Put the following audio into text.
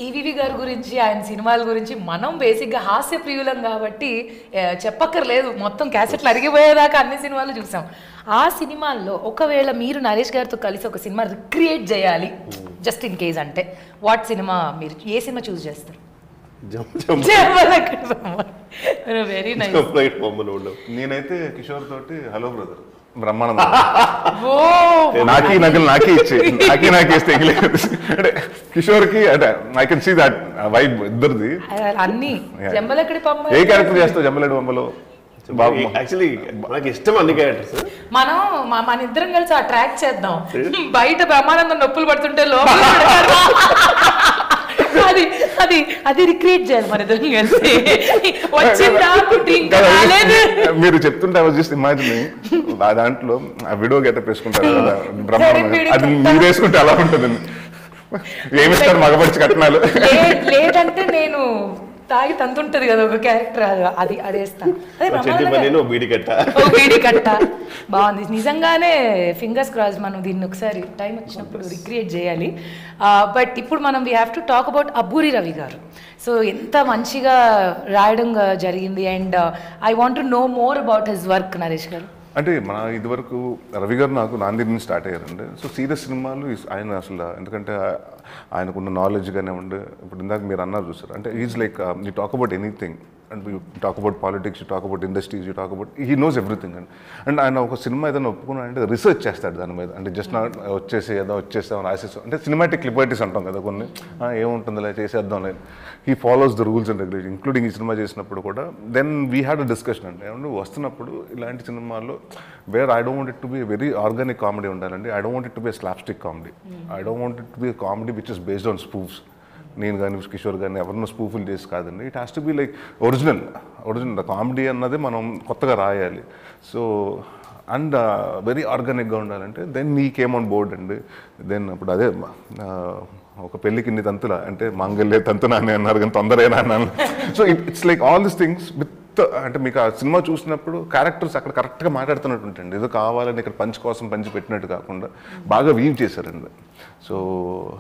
ఈవీవి గారి గురించి ఆయన సినిమాల గురించి మనం బేసిక్గా హాస్య ప్రియులం కాబట్టి ఆ, చెప్పక్కర్లేదు మొత్తం క్యాసెట్లు అరిగిపోయేదాకా అన్ని సినిమాలు చూసాం ఆ సినిమాల్లో ఒకవేళ మీరు నరేష్ గారితో కలిసి ఒక సినిమా రిక్రియేట్ చేయాలి జస్ట్ ఇన్ కేస్ అంటే వాట్ సినిమా మీరు ఏ సినిమా చూస్ చేస్తారు jump jump very nice jump light బొమ్మలు ఉండవు నేనైతే కిషోర్ తోటి హలో బ్రదర్ బ్రహ్మానందం ఓ నాకి నకలు నాకే ఇచ్చే నాకి నాకే ఇస్తే ఎగిలేదు అంటే కిషోర్ కి అంటే I can see that vibe ఇద్దరిది అన్ని జంబలక్కడి పమ్మ ఏ క్యారెక్టర్ చేస్తావు జమ్మలేడు బొమ్మలో బాబు యాక్చువల్లీ నాకు ఇష్టం అన్ని క్యారెక్టర్స్ మనం మ- మన ఇద్దరం కలిసి ఆ ట్రాక్ చేద్దాం బయట బ్రహ్మానందం నొప్పులు పడుతుంటే లోపల పెడతారు. అది అది అది రిక్రియేట్ చేయాలి మన ఇద్దరం కలిసి వచ్చిందా పుట్టి ఇంకా రాలేదు మీరు చెప్తుంటే అవి జస్ట్ ఇమాజిన్ ఆ దాంట్లో ఆ విడో గెటప్ వేసుకుంటారు కదా బ్రహ్మాండం వీడి అది మీరు వేసుకుంటే అలా ఉంటుంది ఏమిస్తారు మగపరిచి కట్నాలు లే- లేదంటే నేను తాగి తంతుంటది కదా ఒక క్యారెక్టర్ అది అది వేస్తాను అదే చెట్టి బ్రహ్మానందం పని బీడి కట్ట ఓ వీడి కట్ట బాగుంది నిజంగానే ఫింగర్స్ క్రాస్ మనం దీన్ని ఒకసారి టైం వచ్చినప్పుడు రిక్రియేట్ చేయాలి బట్ ఇప్పుడు మనం we have to talk about Abburi Ravi గారు సో ఎంత మంచిగా రాయడం గా జరిగింది and I want to know more about his work Naresh గారు అంటే మన ఇదివరకు రవి గారు నాకు నాంది నుంచి స్టార్ట్ అయ్యారండి సో సీరియస్ సినిమాలు is- ఆయన అసలు ఎందుకంటే ఆ- ఆయనకున్న నాలెడ్జ్ గానే ఉండే ఇప్పుడు ఇందాక మీరు అన్నారు చూసారు అంటే is like you talk about anything and you talk about politics you talk about industries you talk about he knows everything and and ఆయన ఒక సినిమా ఏదైనా ఒప్పుకున్నా అంటే రీసెర్చ్ చేస్తాడు దాని మీద అంటే జస్ట్ నా వచ్చేసి ఏదో వచ్చేస్తాం రాసేస్తాం అంటే సినిమాటిక్ లిబర్టీస్ అంటాం కదా కొన్ని "ఆ, ఏముంటుందిలే చేసేద్దాం లేదు he follows the rules and regulation including ఈ సినిమా చేసినప్పుడు కూడా then we had a discussion అంటే ఏమంటే వస్తున్నప్పుడు ఇలాంటి సినిమాల్లో where I don't want it to be very organic comedy ఉండాలండి I don't want it to be slapstick comedy I don't want it to be comedy which is based on spoofs నేను కానీ కిషోర్ కానీ ఎవరినో స్పూఫుల్ చేసి కాదండి it has to be like original original comedy అన్నది మనం కొత్తగా రాయాలి సో అండ్ వెరీ ఆర్గానిక్గా ఉండాలంటే దెన్ మీకేమ్ ఆన్ బోర్డ్ అండి దెన్ అప్పుడు అదే ఆ, ఒక పెళ్ళికి ఇన్ని తంతుల అంటే మాంగల్య తంతున అని అన్నారు కానీ తొందరేనా అన్నాను so it it's like all this things with అంటే మీకు ఆ సినిమా చూసినప్పుడు క్యారెక్టర్స్ అక్కడ కరెక్ట్గా మాట్లాడుతున్నట్టు ఉంటుంది ఏదో కావాలని ఇక్కడ పంచ్ కోసం పంచి పెట్టినట్టు కాకుండా బాగా వీవ్ చేశారండి సో